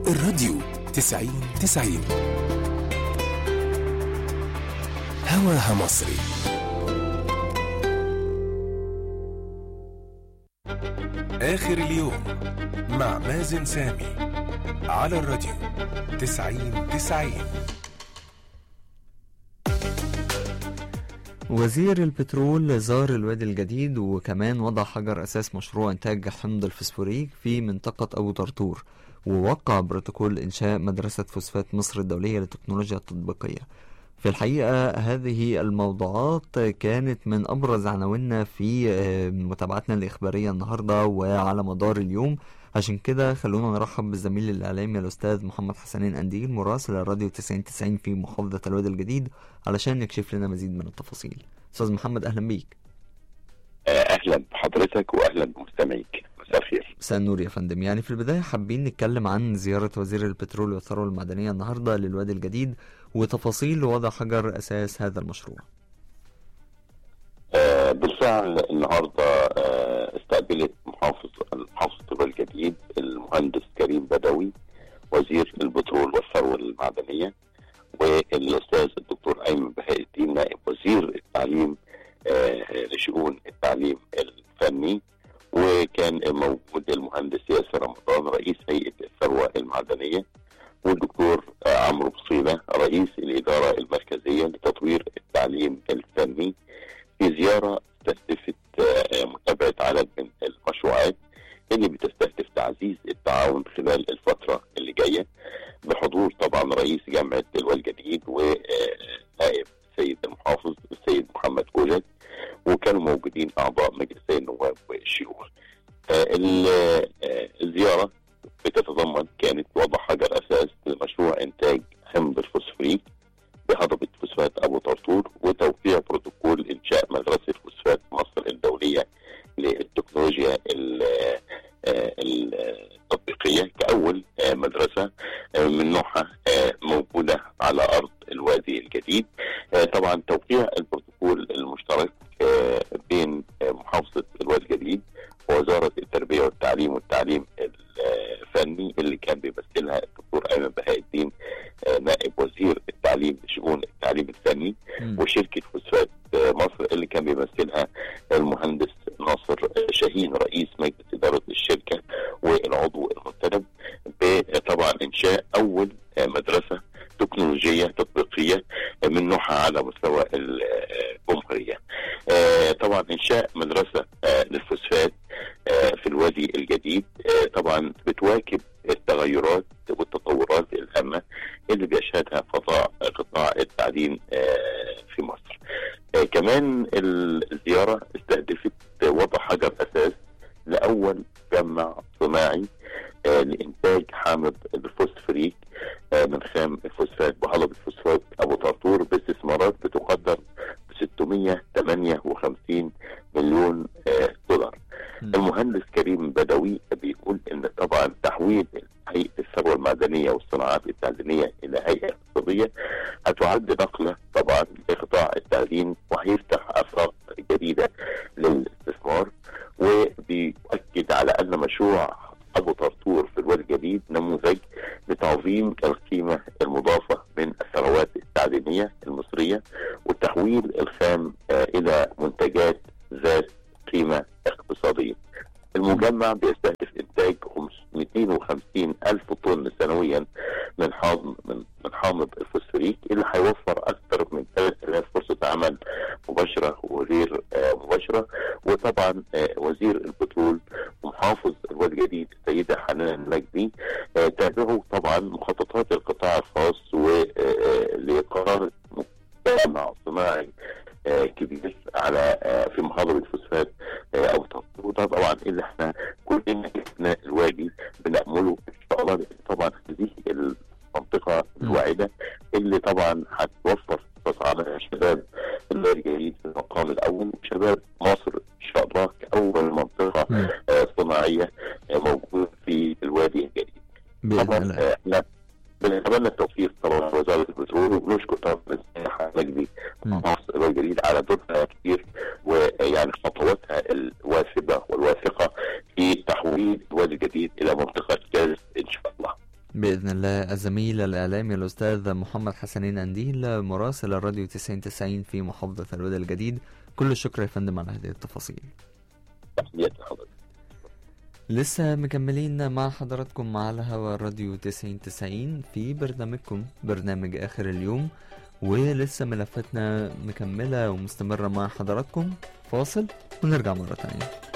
الراديو تسعين تسعين هواها مصري آخر اليوم مع مازن سامي على الراديو تسعين تسعين وزير البترول زار الوادي الجديد وكمان وضع حجر أساس مشروع إنتاج حمض الفسفوريك في منطقة أبو طرطور ووقع بروتوكول إنشاء مدرسة فوسفات مصر الدولية للتكنولوجيا التطبيقية في الحقيقة هذه الموضوعات كانت من أبرز عناويننا في آه، متابعتنا الإخبارية النهاردة وعلى مدار اليوم عشان كده خلونا نرحب بالزميل الإعلامي الأستاذ محمد حسنين أنديل مراسل الراديو 9090 في محافظة الوادي الجديد علشان يكشف لنا مزيد من التفاصيل أستاذ محمد أهلا بيك اهلا بحضرتك واهلا بمستمعيك مساء الخير مساء النور يا فندم يعني في البداية حابين نتكلم عن زيارة وزير البترول والثروة المعدنية النهاردة للوادي الجديد وتفاصيل وضع حجر أساس هذا المشروع آه بالفعل النهارده آه استقبلت محافظ محافظه الوادي الجديد المهندس كريم بدوي وزير البترول والثروه المعدنيه والاستاذ الدكتور ايمن بهاء الدين نائب وزير التعليم آه لشؤون التعليم الفني وكان موجود المهندس ياسر رمضان رئيس هيئه الثروه المعدنيه والدكتور آه، عمرو بصيله رئيس الاداره المركزيه لتطوير التعليم الفني في زياره استهدفت آه، متابعه عدد من المشروعات اللي بتستهدف تعزيز التعاون خلال الفتره اللي جايه بحضور طبعا رئيس جامعه الوادي الجديد ونائب السيد المحافظ السيد محمد كوجك وكانوا موجودين اعضاء مجلسي النواب والشيوخ. آه، ال- آه، الزياره بتتضمن كانت وضع حجر اساس لمشروع انتاج حمض الفوسفوريك بهضبه فوسفات ابو طرطور وتوقيع بروتوكول انشاء مدرسه فوسفات مصر الدوليه للتكنولوجيا ال- آه، التطبيقيه كاول آه، مدرسه آه، من نوعها آه، موجوده على ارض الوادي الجديد آه، طبعا توقيع البروتوكول المشترك آه، بين آه، محافظه الوادي الجديد ووزاره التربيه والتعليم والتعليم الفني اللي كان بيمثلها الدكتور ايمن بهاء الدين آه، نائب وزير التعليم لشؤون التعليم الفني مم. وشركه فوسفات آه، مصر اللي كان بيمثلها المهندس ناصر شاهين رئيس مجلس اداره الشركه والعضو المنتدب بطبعا انشاء اول آه، مدرسه تكنولوجيه تطبيقيه آه، من نوعها على مستوى الجمهوريه. آه، طبعا انشاء مدرسه آه، للفوسفات آه، في الوادي الجديد آه، طبعا بتواكب التغيرات والتطورات الهامه اللي بيشهدها قطاع قطاع التعليم آه، في مصر. آه، كمان الزياره استهدفت وضع حجر اساس لاول مجمع صناعي آه، لانتاج حامض الفوسفوريك آه، من خام الفوسفات بهضبه فوسفات ابو طرطور باستثمارات بتقدر ب 658 مليون آه، دولار. مم. المهندس كريم بدوي بيقول ان طبعا تحويل هيئه الثروه المعدنيه والصناعات التعدينيه الى هيئه اقتصاديه هتعد نقله طبعا لقطاع التعدين وهيفتح افاق جديده للاستثمار وبيؤكد على ان مشروع ابو طرطور في الوادي الجديد نموذج لتعظيم القيمه المضافه من الثروات التعدينيه المصريه وتحويل الخام آه، الى منتجات ذات قيمه اقتصاديه. المجمع بيستهدف انتاج 250 الف طن سنويا من حامض من من حامض الفوسفوريك اللي هيوفر اكثر من 3000 فرصه عمل مباشره وغير آه، مباشره وطبعا آه، وزير البترول ومحافظ الوادي الجديد السيده حنان المجدي آه، تابعوا طبعا مخططات القطاع الخاص ولقرار مجتمع صناعي آه، كبير على آه، في محافظه فوسفات آه، او تطور وده طبعا اللي احنا كلنا احنا الوادي بنامله ان شاء الله لأن طبعا هذه المنطقه الواعده اللي طبعا هتوفر فرص عمل للشباب الوادي الجديد في المقام الاول وشباب مصر ان شاء الله كاول منطقه مم. آه، صناعيه آه، موجوده في الوادي الجديد. بإذن طبعا الله آه، احنا بنتمنى التوفيق طبعا وزاره البترول وبنشكر طبعا السياحه مجدي مم. مصر الجديد على دورها كتير ويعني خطواتها الواثبه والواثقه في تحويل الوادي الجديد الى منطقه كارث ان شاء الله. بإذن الله الزميل الإعلامي الأستاذ محمد حسنين أنديل مراسل الراديو 9090 في محافظة الوادي الجديد كل الشكر يا فندم على هذه التفاصيل تحياتي لحضرتك لسه مكملين مع حضراتكم على هوا الراديو 9090 في برنامجكم برنامج آخر اليوم ولسه ملفاتنا مكملة ومستمرة مع حضراتكم فاصل ونرجع مرة تانية